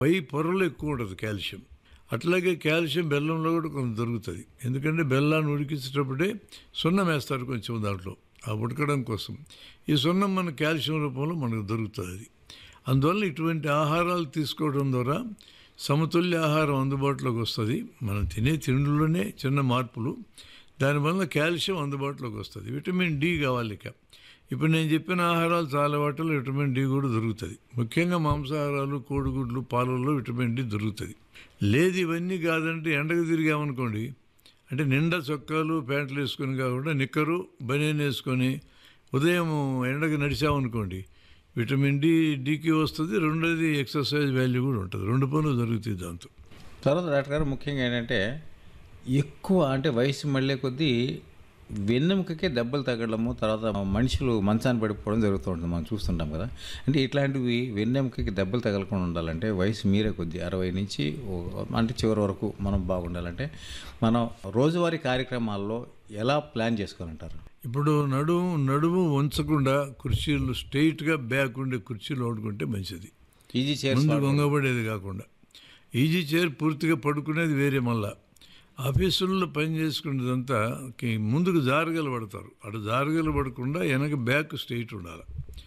పై పొరలో ఎక్కువ ఉంటుంది కాల్షియం అట్లాగే కాల్షియం బెల్లంలో కూడా కొంత దొరుకుతుంది ఎందుకంటే బెల్లాన్ని ఉడికించేటప్పుడే సున్నం వేస్తారు కొంచెం దాంట్లో ఆ ఉడకడం కోసం ఈ సున్నం మన కాల్షియం రూపంలో మనకు దొరుకుతుంది అది అందువల్ల ఇటువంటి ఆహారాలు తీసుకోవడం ద్వారా సమతుల్య ఆహారం అందుబాటులోకి వస్తుంది మనం తినే తిండిలోనే చిన్న మార్పులు దానివల్ల కాల్షియం అందుబాటులోకి వస్తుంది విటమిన్ డి కావాలి ఇక ఇప్పుడు నేను చెప్పిన ఆహారాలు చాలా వాటిలో విటమిన్ డి కూడా దొరుకుతుంది ముఖ్యంగా మాంసాహారాలు కోడిగుడ్లు పాలల్లో విటమిన్ డి దొరుకుతుంది లేదు ఇవన్నీ కాదంటే ఎండకు తిరిగామనుకోండి అంటే నిండా చొక్కాలు ప్యాంట్లు వేసుకొని కాకుండా నిక్కరు బనీన్ వేసుకొని ఉదయం ఎండకు నడిచామనుకోండి విటమిన్ డి డికి వస్తుంది రెండోది ఎక్సర్సైజ్ వాల్యూ కూడా ఉంటుంది రెండు పనులు జరుగుతాయి దాంతో తర్వాత డాక్టర్ గారు ముఖ్యంగా ఏంటంటే ఎక్కువ అంటే వయసు మళ్ళీ కొద్దీ వెన్నెముకకే దెబ్బలు తగ్గడము తర్వాత మనుషులు మంచాన్ని పడిపోవడం జరుగుతూ ఉంటుంది మనం చూస్తుంటాం కదా అంటే ఇట్లాంటివి వెన్నెముకకి దెబ్బలు తగలకుండా ఉండాలంటే వయసు మీరే కొద్దీ అరవై నుంచి ఓ- అంటే చివరి వరకు మనం బాగుండాలంటే మనం రోజువారీ కార్యక్రమాల్లో ఎలా ప్లాన్ చేసుకోవాలంటారు ఇప్పుడు నడుము నడుము వంచకుండా కుర్చీలు స్ట్రైట్గా బ్యాక్ ఉండే కుర్చీలు వాడుకుంటే మంచిది ఈజీ చైర్స్ ముందు వంగబడేది కాకుండా ఈజీ చైర్ పూర్తిగా పడుకునేది వేరే మళ్ళా ఆఫీసుల్లో పని చేసుకునేదంతా కి ముందుకు జారగలు పడతారు అటు జారగలు పడకుండా వెనక బ్యాక్ స్ట్రైట్ ఉండాలి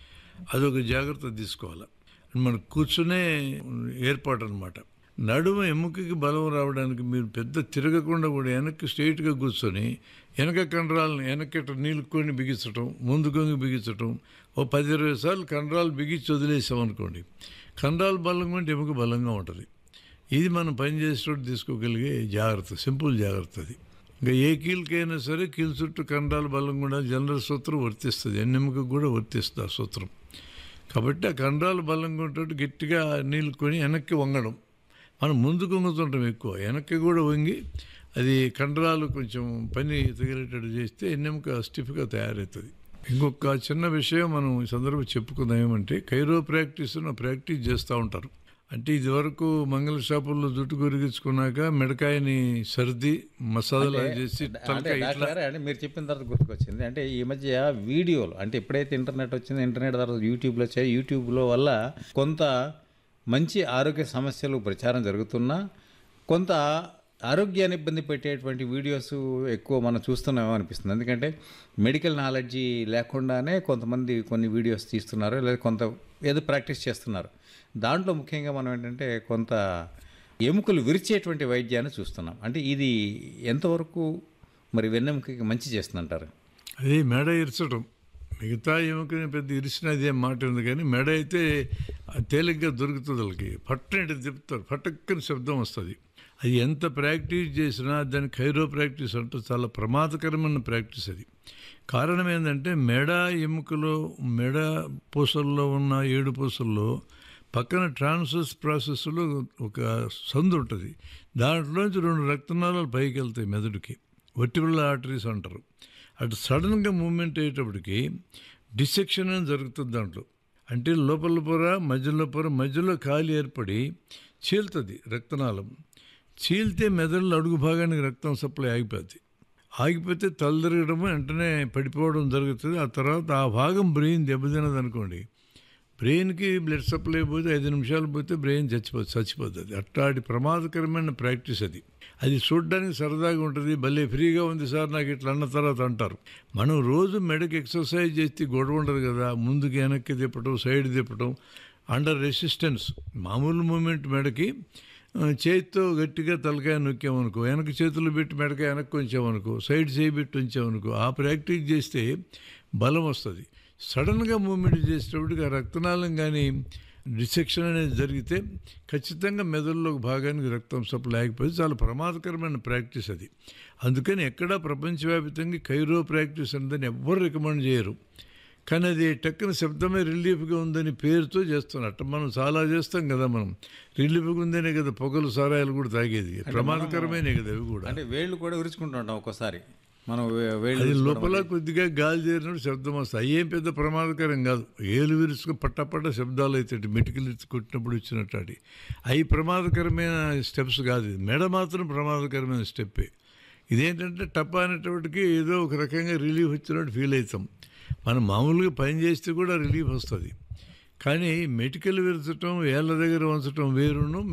అదొక జాగ్రత్త తీసుకోవాలి మన కూర్చునే ఏర్పాటు అనమాట నడుము ఎముకకి బలం రావడానికి మీరు పెద్ద తిరగకుండా కూడా వెనక్కి స్ట్రైట్గా కూర్చొని వెనక కండరాలను వెనకట నీళ్ళుకొని బిగించటం ముందు కొంగి బిగించటం ఓ పది ఇరవై సార్లు కండరాలు బిగించి వదిలేసాం అనుకోండి కండరాలు బలంగా ఉంటే ఎముక బలంగా ఉంటుంది ఇది మనం పని చేసేటప్పుడు తీసుకోగలిగే జాగ్రత్త సింపుల్ జాగ్రత్త అది ఇంకా ఏ కీలకైనా సరే కీలు చుట్టూ కండరాలు బలం కూడా జనరల్ సూత్రం వర్తిస్తుంది ఎన్నెముక కూడా వర్తిస్తుంది ఆ సూత్రం కాబట్టి ఆ కండరాలు బలంగా ఉంటే గట్టిగా నీళ్ళు కొని వెనక్కి వంగడం మనం ముందుకు వంగుతుంటాం ఎక్కువ వెనక్కి కూడా వంగి అది కండరాలు కొంచెం పని తగిలేటట్టు చేస్తే ఎన్నెముక స్టిఫ్గా తయారవుతుంది ఇంకొక చిన్న విషయం మనం ఈ సందర్భం చెప్పుకుందాం ఏమంటే కైరో ప్రాక్టీస్ ప్రాక్టీస్ చేస్తూ ఉంటారు అంటే ఇదివరకు మంగళ షాపుల్లో జుట్టు కొరిగించుకున్నాక మెడకాయని సర్ది మసాలా చేసి అంటే తలకాయ డాక్టర్ ఇట్లా గారు అంటే మీరు చెప్పిన తర్వాత గుర్తుకొచ్చింది అంటే ఈ మధ్య వీడియోలు అంటే ఎప్పుడైతే ఇంటర్నెట్ వచ్చిందో ఇంటర్నెట్ తర్వాత యూట్యూబ్లో వచ్చాయి యూట్యూబ్లో వల్ల కొంత మంచి ఆరోగ్య సమస్యలు ప్రచారం జరుగుతున్నా కొంత ఆరోగ్యాన్ని ఇబ్బంది పెట్టేటువంటి వీడియోస్ ఎక్కువ మనం చూస్తున్నామో అనిపిస్తుంది ఎందుకంటే మెడికల్ నాలెడ్జీ లేకుండానే కొంతమంది కొన్ని వీడియోస్ తీస్తున్నారు లేదా కొంత ఏదో ప్రాక్టీస్ చేస్తున్నారు దాంట్లో ముఖ్యంగా మనం ఏంటంటే కొంత ఎముకలు విరిచేటువంటి వైద్యాన్ని చూస్తున్నాం అంటే ఇది ఎంతవరకు మరి వెన్నెముకకి మంచి చేస్తుందంటారు అది మెడ ఇరచడం మిగతా ఎముకని పెద్ద ఇరిచినది ఏం మాట ఉంది కానీ మెడ అయితే తేలిగ్గా దొరుకుతుంది వాళ్ళకి పట్టనట్టు తిప్పుతారు పట్టక్కని శబ్దం వస్తుంది అది ఎంత ప్రాక్టీస్ చేసినా దాని ఖైరో ప్రాక్టీస్ అంటే చాలా ప్రమాదకరమైన ప్రాక్టీస్ అది కారణం ఏంటంటే మెడ ఎముకలో మెడ పూసల్లో ఉన్న ఏడు పూసల్లో పక్కన ట్రాన్స్ఫర్స్ ప్రాసెస్లో ఒక సందు ఉంటుంది దాంట్లోంచి రెండు రక్తనాళాలు పైకి వెళ్తాయి మెదడుకి వర్టిబుల్ ఆర్టరీస్ అంటారు అటు సడన్గా మూమెంట్ అయ్యేటప్పటికి డిసెక్షన్ అని జరుగుతుంది దాంట్లో అంటే లోపల పొర మధ్యలో పొర మధ్యలో ఖాళీ ఏర్పడి చీలుతుంది రక్తనాళం చీల్తే మెదడులో అడుగు భాగానికి రక్తం సప్లై ఆగిపోద్ది ఆగిపోతే తలదిరగడం వెంటనే పడిపోవడం జరుగుతుంది ఆ తర్వాత ఆ భాగం బ్రెయిన్ దెబ్బతినది అనుకోండి బ్రెయిన్కి బ్లడ్ సప్లై పోతే ఐదు నిమిషాలు పోతే బ్రెయిన్ చచ్చిపోతుంది చచ్చిపోతుంది అట్లాంటి ప్రమాదకరమైన ప్రాక్టీస్ అది అది చూడడానికి సరదాగా ఉంటుంది భలే ఫ్రీగా ఉంది సార్ నాకు ఇట్లా అన్న తర్వాత అంటారు మనం రోజు మెడకి ఎక్సర్సైజ్ చేస్తే గొడవ ఉండదు కదా ముందుకి వెనక్కి తిప్పటం సైడ్ తిప్పటం అండర్ రెసిస్టెన్స్ మామూలు మూమెంట్ మెడకి ఆ, చేతితో గట్టిగా తలకాయ నొక్కామనుకో వెనక చేతులు పెట్టి మెడకాయ వెనక్కి ఉంచామనుకో సైడ్ చేయి పెట్టి ఉంచామనుకో ఆ ప్రాక్టీస్ చేస్తే బలం వస్తుంది సడన్గా మూమెంట్ చేసేటప్పటికి ఆ రక్తనాళం కానీ డిసెక్షన్ అనేది జరిగితే ఖచ్చితంగా మెదడులో ఒక భాగానికి రక్తం సప్లై ఆగిపోతే చాలా ప్రమాదకరమైన ప్రాక్టీస్ అది అందుకని ఎక్కడా ప్రపంచవ్యాప్తంగా కైరో ప్రాక్టీస్ అందని ఎవ్వరు రికమెండ్ చేయరు కానీ అది టక్కున శబ్దమే రిలీఫ్గా ఉందని పేరుతో చేస్తున్నారు అట్ట మనం చాలా చేస్తాం కదా మనం రిలీఫ్గా ఉందనే కదా పొగలు సారాయాలు కూడా తాగేది ప్రమాదకరమైనవి కదా అవి కూడా అంటే వేళ్ళు కూడా విరుచుకుంటూ ఉంటాం ఒక్కోసారి మనం వే- వేళ్ళు అది విరుచుకోవడం లోపల కొద్దిగా గాలి చేరినప్పుడు శబ్దం వస్తుంది అయ్యేం పెద్ద ప్రమాదకరం కాదు ఏలు విరుచుకు పట్టపట్ట శబ్దాలు అయితే మెటికల్ కొట్టినప్పుడు ఇచ్చినట్టు అవి అవి ప్రమాదకరమైన స్టెప్స్ కాదు ఇది మెడ మాత్రం ప్రమాదకరమైన స్టెప్పే ఇదేంటంటే టప్ అనేటప్పటికి ఏదో ఒక రకంగా రిలీఫ్ వచ్చినట్టు ఫీల్ అవుతాం మనం మామూలుగా పని చేస్తే కూడా రిలీఫ్ వస్తుంది కానీ మెటికలు విరచటం ఏళ్ళ దగ్గర ఉంచటం వేరును